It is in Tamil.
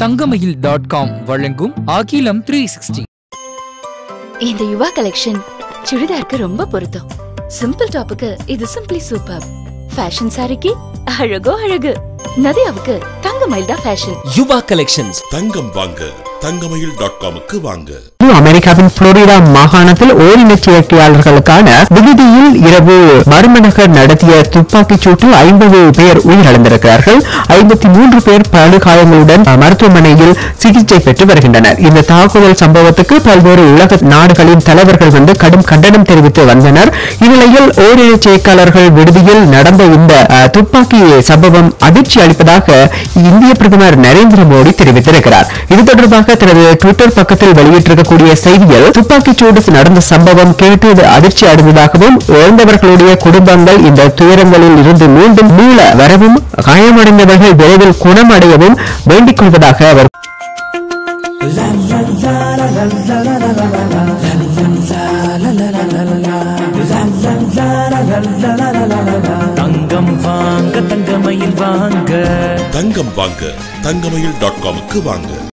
தங்கமயில் டாட் காம் வழங்கும் அகிலம் த்ரீ சிக்ஸ்டி இந்த யுவா கலெக்ஷன் சுடிதாருக்கு ரொம்ப பொருத்தம் சிம்பிள் டாப்புக்கு இது சிம்பிளி சூப்பர் ஃபேஷன் சாரிக்கு அழகோ அழகு நதியாவுக்கு தங்க மயில் தான் ஃபேஷன் யுவா கலெக்ஷன்ஸ் தங்கம் வாங்க தங்கமயில் டாட் காமுக்கு வாங்க அமெரிக்காவின் புளோரிடா மாகாணத்தில் ஓரின சேர்க்கையாளர்களுக்கான விடுதியில் இரவு மர்மநகர் நடத்திய துப்பாக்கிச் சூட்டில் ஐம்பது பேர் உயிரிழந்திருக்கிறார்கள் ஐம்பத்தி மூன்று பேர் படுகாயங்களுடன் மருத்துவமனையில் சிகிச்சை பெற்று வருகின்றனர் இந்த தாக்குதல் சம்பவத்துக்கு பல்வேறு உலக நாடுகளின் தலைவர்கள் வந்து கடும் கண்டனம் தெரிவித்து வந்தனர் இந்நிலையில் ஓரின சேர்க்கையாளர்கள் விடுதியில் நடந்த இந்த அஹ், துப்பாக்கி சம்பவம் அதிர்ச்சி அளிப்பதாக இந்திய பிரதமர் நரேந்திர மோடி தெரிவித்திருக்கிறார் இது தொடர்பாக தனது ட்விட்டர் பக்கத்தில் வெளியிட்டிருக்கக்கூடிய செய்தியில் துப்பாக்கிச் சூடு நடந்த சம்பவம் கேட்டு இது அதிர்ச்சி அடைந்ததாகவும் இழந்தவர்களுடைய குடும்பங்கள் இந்த துயரங்களில் இருந்து மீண்டும் மீள வரவும் காயமடைந்தவர்கள் விரைவில் குணமடையவும் வேண்டிக் கொள்வதாக அவர் தங்கம் வாங்க தங்கமயில் வாங்க தங்கம் வாங்க தங்கமயில் டாட் காமுக்கு வாங்க